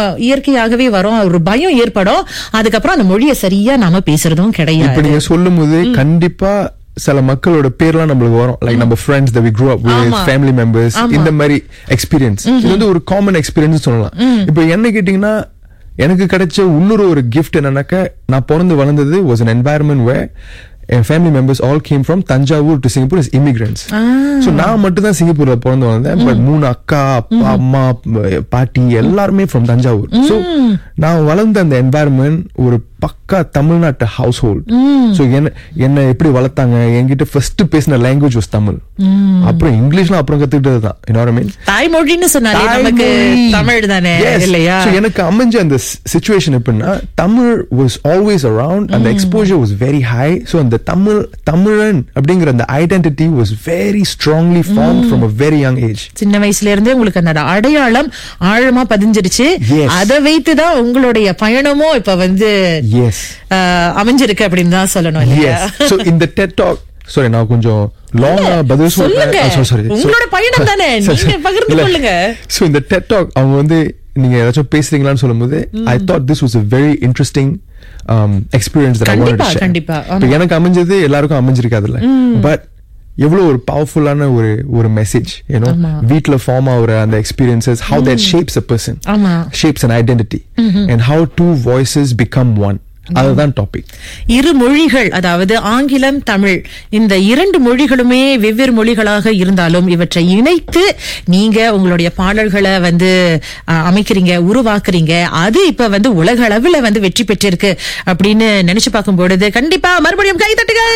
இயற்கையாகவே வரும் ஒரு பயம் ஏற்படும் அதுக்கப்புறம் அந்த மொழியை சரியா நாம பேசுறதும் இப்ப கிடையாது நீங்க சொல்லும் போது கண்டிப்பா சில மக்களோட பேர்லாம் நம்மளுக்கு வரும் லைக் நம்ம friends that we grew up with ஆமா. ஃபேமிலி மெம்பர்ஸ் ஆமா. இந்த மாதிரி எக்ஸ்பீரியன்ஸ் இது வந்து ஒரு காமன் எக்ஸ்பீரியன்ஸ் சொல்லலாம் இப்போ என்ன கேட்டீங்கன்னா எனக்கு கிடைச்ச இன்னொரு ஒரு கிஃப்ட் என்னன்னாக்க நான் பிறந்து வளர்ந்தது வாஸ் an environment where என் family members all came from Thanjavur to Singapore is immigrants so நான் மட்டும் தான் சிங்கப்பூர்ல பிறந்து வளர்ந்தேன் பட் மூணு அக்கா அப்பா அம்மா ப- பாட்டி எல்லாருமே ஃப்ரம் தஞ்சாவூர் ஸோ நான் வளர்ந்த அந்த என்வாயர்மெண்ட் ஒரு பக்கா தமிழ்நாட்டு ஹவுஸ் ஹோல்ட் ஸோ என்ன என்ன எப்படி வளர்த்தாங்க என்கிட்ட ஃபர்ஸ்ட் பேசின லாங்குவேஜ் வாஸ் தமிழ் அப்புறம் இங்கிலீஷ்லாம் அப்புறம் கத்துக்கிட்டது தான் என்ன மீன் தாய்மொழின்னு சொன்னாலே நமக்கு தமிழ் தானே இல்லையா So, எனக்கு அமைஞ்ச அந்த சுச்சுவேஷன் எப்படின்னா தமிழ் வாஸ் ஆல்வேஸ் அரவுண்ட் அந்த exposure was very high so அந்த தமிழ் தமிழன் அப்படிங்கிற அந்த identity was very strongly form from a very young age சின்ன வயசுல இருந்தே உங்களுக்கு அந்த அடையாளம் ஆழமா பதிஞ்சிருச்சு Yes. அதை வைத்துதான் உங்களுடைய பயணமும் இப்ப வந்து எஸ் ஆஹ், அமைஞ்சிருக்கு அப்படின்னு தான் சொல்லணும் இல்லையா எஸ் ஸோ இந்த டெட் டாக் சாரி நான் கொஞ்சம் லாங்கா பதில் சொல்லுங்க. சாரி உங்களோட பயணம் தானே. நீங்க பகிர்ந்து கொள்ளுங்க. ஸோ இந்த டெட் டாக் அவங்க வந்து நீங்க ஏதாச்சும் பேசுறீங்களான்னு சொல்லும்போது I thought this was a very interesting experience கண்டிப்பா, கண்டிப்பா. ஆமா. எனக்கு அமைஞ்சது எல்லாருக்கும் அமைஞ்சிருக்காதுல்ல பட் எவ்வளவு ஒரு பவர்ஃபுல்லான ஒரு ஒரு மெசேஜ் ஏன்னோ ஆமா. வீட்ல ஃபார்ம் ஆகுற அந்த experiences how that shapes a person ஆமா. Shapes an identity and how two voices become one அதுதான் டாபிக் இரு மொழிகள் அதாவது ஆங்கிலம் தமிழ் இந்த இரண்டு மொழிகளுமே வெவ்வேறு மொழிகளாக இருந்தாலும் இவற்றை இணைத்து நீங்க உங்களுடைய பாடல்களை வந்து அஹ், அமைக்கிறீங்க உருவாக்குறீங்க அது இப்ப வந்து உலக அளவுல வந்து வெற்றி பெற்றிருக்கு அப்படின்னு நினைச்சு பார்க்கும் பொழுது கண்டிப்பா மறுபடியும் கைதட்டுகள்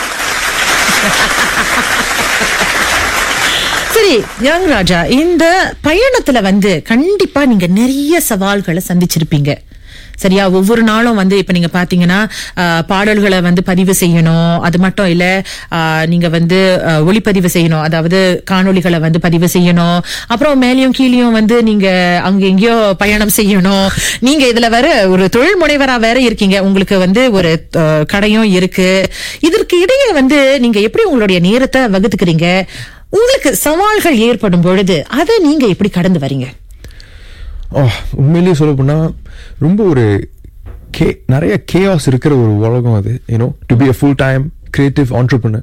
சரி யங் ராஜா இந்த பயணத்துல வந்து கண்டிப்பா நீங்க நிறைய சவால்களை சந்திச்சிருப்பீங்க சரியா ஒவ்வொரு நாளும் வந்து இப்ப நீங்க பாத்தீங்கன்னா ஆஹ், பாடல்களை வந்து பதிவு செய்யணும் அது மட்டும் இல்ல ஆஹ், நீங்க வந்து ஆஹ், ஒளிப்பதிவு செய்யணும் அதாவது காணொளிகளை வந்து பதிவு செய்யணும் அப்புறம் மேலேயும் கீழேயும் வந்து நீங்க அங்க எங்கேயோ பயணம் செய்யணும் நீங்க இதுல வேற ஒரு தொழில் முனைவரா வேற இருக்கீங்க உங்களுக்கு வந்து ஒரு ஆஹ், கடையும் இருக்கு இதற்கு இடையே வந்து நீங்க எப்படி உங்களுடைய நேரத்தை வகுத்துக்கிறீங்க உங்களுக்கு சவால்கள் ஏற்படும் பொழுது அதை நீங்க எப்படி கடந்து வரீங்க ஓ உண்மையிலேயே சொல்ல போனா ரொம்ப ஒரு கே நிறைய கேஆஸ் இருக்கிற ஒரு உலகம் அது you know to be a full time creative entrepreneur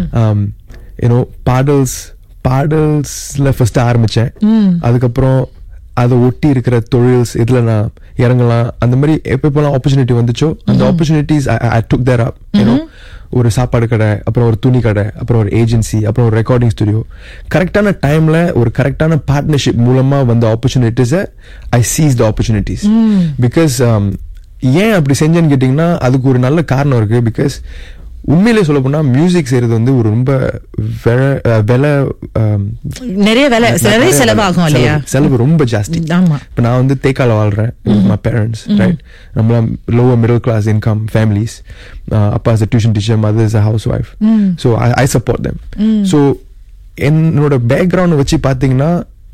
you know பாடல்ஸ் பாடல்ஸ்ல ஃபர்ஸ்ட் ஆரம்பிச்சேன் அதுக்கப்புறம் அதை ஒட்டி இருக்கிற தொழில்ஸ் இதுல நான் இறங்கலாம் அந்த மாதிரி எப்ப எப்பெல்லாம் ஆப்பர்ச்சுனிட்டி வந்துச்சோ அந்த ஆப்பர்ச்சுனிட்டிஸ் ஐ டுக் தேர் அப் யூனோ ஒரு சாப்பாடு கடை அப்புறம் ஒரு துணி கடை அப்புறம் ஒரு ஏஜென்சி அப்புறம் ஒரு ரெக்கார்டிங் ஸ்டுடியோ கரெக்டான டைம்ல ஒரு கரெக்டான பார்ட்னர்ஷிப் மூலமா வந்த ஆப்பர்ச்சுனிட்டிஸை I seize the opportunities because ஏன் அப்படி செஞ்சேன்னு கேட்டிங்கன்னா அதுக்கு ஒரு நல்ல காரணம் இருக்கு பிகாஸ் உண்மையிலே சொல்ல போனா மியூசிக் செய்யறது வந்து ஒரு ரொம்ப வெல- அஹ் விலை அஹ், நிறைய வேலை நிறைய செலவாகும் இல்லையா செலவு- செலவு ரொம்ப ஜாஸ்தி ஆமா இப்ப நான் வந்து தேக்கால வாழ்றேன் மை பேரண்ட்ஸ் ரைட் நம்மளாம் lower middle class income families அப்பா is tuition teacher mother is house wife so I support them so என்னோட பேக்ரவுண்ட் வச்சு பாத்தீங்கன்னா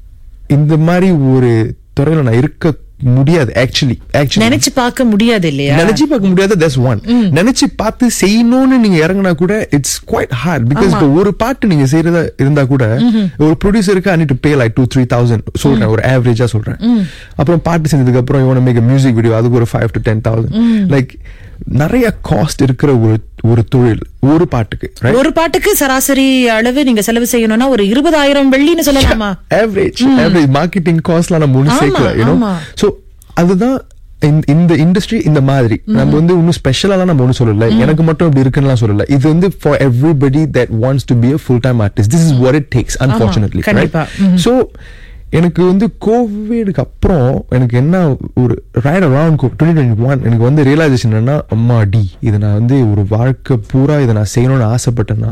இந்த மாதிரி ஒரு துறையில நான் இருக்க முடியாது ஆக்சுவலி ஆக்சுவலி நினைச்சு பார்க்க முடியாது இல்லையா நினைச்சு பார்க்க முடியாது தட்ஸ் ஒன் நினைச்சு பார்த்து செய்யணும்னு நீங்க இறங்குனா கூட இட்ஸ் குவைட் ஹார்ட் பிகாஸ் இப்போ ஒரு பாட்டு நீங்க செய்யறதா இருந்தா கூட ஒரு ப்ரொடியூசருக்கு I to pay like two three thousand சொல்றேன் ஒரு ஆவரேஜா சொல்றேன் அப்புறம் பாட்டு செஞ்சதுக்கு அப்புறம் இவன மேக் மியூசிக் வீடியோ அதுக்கு ஒரு five to ten thousand like நிறைய காஸ்ட் இருக்கிற ஒரு ஒரு தொழில் ஒரு பாட்டுக்கு right? ஒரு பாட்டுக்கு சராசரி அளவு நீங்க செலவு செய்யணும்னா ஒரு இருபதாயிரம் வெள்ளின்னு சொல்லலாமா ஆவரேஜ் ஆவரேஜ் மார்க்கெட்டிங் காஸ்ட்லாம் நம்ம ஒன்றும் ஆமா, சேர்க்கல யூனோ ஆமா. ஸோ அதுதான் இந்த- இந்த இண்டஸ்ட்ரி இந்த மாதிரி நம்ம வந்து இன்னும் ஸ்பெஷலாலாம் நம்ம ஒன்றும் சொல்லல எனக்கு மட்டும் இப்படி இருக்குன்னு சொல்லல இது வந்து for everybody that wants to be a full time artist this is what it takes unfortunately கண்டிப்பா. ஸோ எனக்கு வந்து கோவிடுக்கு அப்புறம் எனக்கு என்ன ஒரு right around twenty twenty one எனக்கு வந்து ரியலைசேஷன் என்னன்னா அம்மா டி இது நான் வந்து ஒரு வாழ்க்கை பூரா இதை நான் செய்யணும்னு ஆசைப்பட்டேன்னா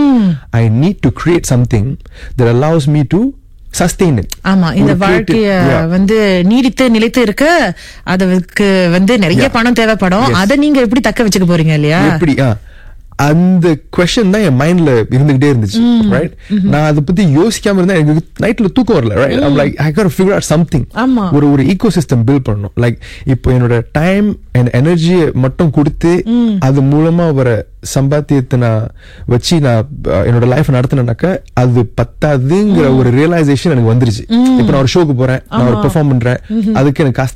I need to create something that allows me to sustain it ஆமா இந்த ஒரு creative- வாழ்க்கைய yeah. வந்து நீடித்து நிலைத்து இருக்க அதுக்கு வந்து நிறைய Yeah. பணம் தேவைப்படும் Yes. அதை நீங்க எப்படி தக்க வச்சுக்க போறீங்க இல்லையா எப்படி ஆ, அந்த கொஸ்டின் தான் என் மைண்ட்ல இருந்துகிட்டே இருந்துச்சு ரைட் நான் அதை பத்தி யோசிக்காம இருந்தா எனக்கு நைட்ல தூக்கம் வரல right I'm like I got figure out something ஆமா. ஒரு ஒரு ஈகோ சிஸ்டம் பில்ட் பண்ணணும் லைக் இப்போ என்னோட டைம் அண்ட் எனர்ஜியை மட்டும் கொடுத்து அது மூலமா வர சம்பாத்தியத்தை நான் வச்சு நான் அஹ், என்னோட லைஃப் நடத்தினாக்க அது பத்தாதுங்கிற ஒரு ரியலைசேஷன் எனக்கு வந்துருச்சு இப்போ நான் ஒரு ஷோக்கு போறேன் நான் ஒரு பெர்ஃபார்ம் பண்றேன் அதுக்கு எனக்கு காசு